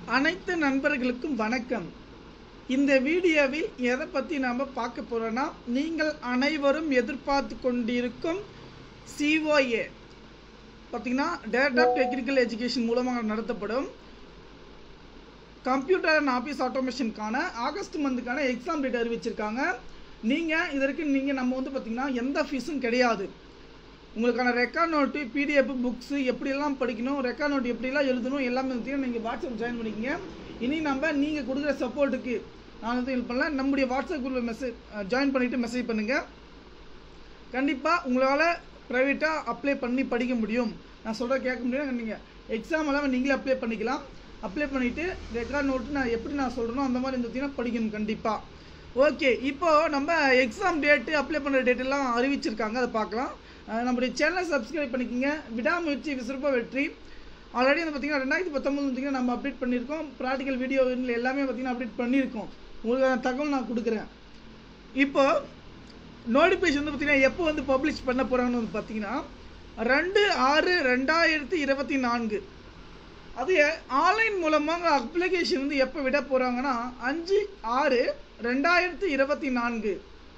அனைத்து நண்பர்களுக்கும் வணக்கம் இந்த வீடியோவில் எதை பற்றி நாம் பார்க்க போகிறோன்னா நீங்கள் அனைவரும் எதிர்பார்த்து கொண்டிருக்கும் சிஓஏ பார்த்தீங்கன்னா டேரக்ட் ஆஃப் டெக்னிக்கல் எஜுகேஷன் மூலமாக நடத்தப்படும் கம்ப்யூட்டர் அண்ட் ஆஃபீஸ் ஆட்டோமேஷனுக்கான ஆகஸ்ட் மந்த்துக்கான எக்ஸாம் டேட் அறிவிச்சிருக்காங்க நீங்கள் இதற்கு நீங்கள் நம்ம வந்து பார்த்தீங்கன்னா எந்த ஃபீஸும் கிடையாது உங்களுக்கான ரெக்கார்ட் நோட்டு பிடிஎஃப் புக்ஸு எப்படியெல்லாம் படிக்கணும் ரெக்கார்ட் நோட் எப்படிலாம் எழுதணும் எல்லாமே வந்து நீங்கள் வாட்ஸ்அப் ஜாயின் பண்ணிக்கங்க இனி நம்ம நீங்கள் கொடுக்குற சப்போர்ட்டுக்கு நான் வந்து ஹெல்ப் பண்ணல நம்முடைய வாட்ஸ்அப் குரூப்பில் மெசேஜ் ஜாயின் பண்ணிவிட்டு மெசேஜ் பண்ணுங்கள் கண்டிப்பாக உங்களால் ப்ரைவேட்டாக அப்ளை பண்ணி படிக்க முடியும் நான் சொல்கிற கேட்க முடியும் நீங்கள் எக்ஸாம் எல்லாம் நீங்களே அப்ளை பண்ணிக்கலாம் அப்ளை பண்ணிவிட்டு ரெக்கார்ட் நோட்டு நான் எப்படி நான் சொல்கிறேனோ அந்த மாதிரி இருந்துச்சுன்னா படிக்கணும் கண்டிப்பாக ஓகே இப்போது நம்ம எக்ஸாம் டேட்டு அப்ளை பண்ணுற டேட் எல்லாம் அறிவிச்சிருக்காங்க அதை பார்க்கலாம் அஹ் நம்முடைய சேனலை சப்ஸ்கிரைப் பண்ணிக்கோங்க விடாமுயற்சி விசுறுப்ப வெற்றி ஆல்ரெடி வந்து பார்த்தீங்கன்னா ரெண்டாயிரத்தி பத்தொம்பது பார்த்தீங்கன்னா நம்ம அப்டேட் பண்ணியிருக்கோம் ப்ராக்டிக்கல் வீடியோ எல்லாமே பார்த்தீங்கன்னா அப்டேட் பண்ணியிருக்கோம் உங்களுக்கு தகவல் நான் கொடுக்குறேன் இப்போ நோட்டிஃபிகேஷன் வந்து பார்த்தீங்கன்னா எப்போ வந்து பப்ளிஷ் பண்ண போகிறாங்கன்னு வந்து பார்த்தீங்கன்னா ரெண்டு ஆறு ரெண்டாயிரத்தி இருபத்தி நான்கு அது ஆன்லைன் மூலமாக அப்ளிகேஷன் வந்து எப்போ விட போகிறாங்கன்னா அஞ்சு ஆறு ரெண்டாயிரத்தி இருபத்தி நான்கு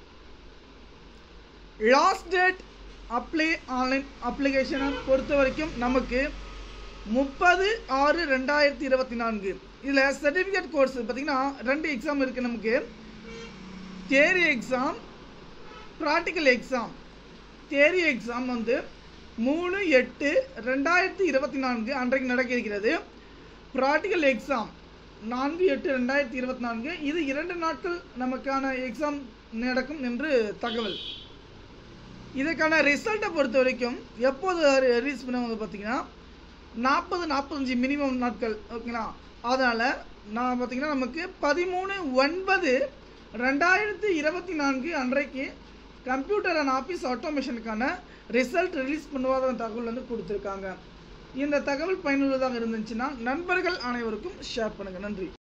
லாஸ்ட் டேட் அப்ளை ஆன்லைன் அப்ளிகேஷனை பொறுத்த வரைக்கும் நமக்கு முப்பது ஆறு ரெண்டாயிரத்தி இருபத்தி நான்கு இதில் சர்டிஃபிகேட் கோர்ஸ் பார்த்தீங்கன்னா ரெண்டு எக்ஸாம் இருக்குது நமக்கு theory exam practical exam theory exam வந்து மூணு எட்டு ரெண்டாயிரத்தி இருபத்தி நான்கு அன்றைக்கு நடக்க இருக்கிறது ப்ராக்டிக்கல் எக்ஸாம் நான்கு எட்டு ரெண்டாயிரத்தி இருபத்தி நான்கு இது இரண்டு நாட்கள் நமக்கான எக்ஸாம் நடக்கும் என்று தகவல் இதற்கான ரிசல்ட்டை பொறுத்த வரைக்கும் எப்போது ரிலீஸ் பண்ணுவாங்க பார்த்தீங்கன்னா நாற்பது நாற்பத்தஞ்சு மினிமம் நாட்கள் ஓகேங்களா அதனால் நான் பார்த்தீங்கன்னா நமக்கு பதிமூணு ஒன்பது ரெண்டாயிரத்தி இருபத்தி நான்கு அன்றைக்கு கம்ப்யூட்டர் அண்ட் ஆஃபீஸ் ஆட்டோமேஷனுக்கான ரிசல்ட் ரிலீஸ் பண்ணுவாத தகவல் வந்து கொடுத்துருக்காங்க இந்த தகவல் பயனுள்ளதாக இருந்துச்சுன்னா நண்பர்கள் அனைவருக்கும் ஷேர் பண்ணுங்கள் நன்றி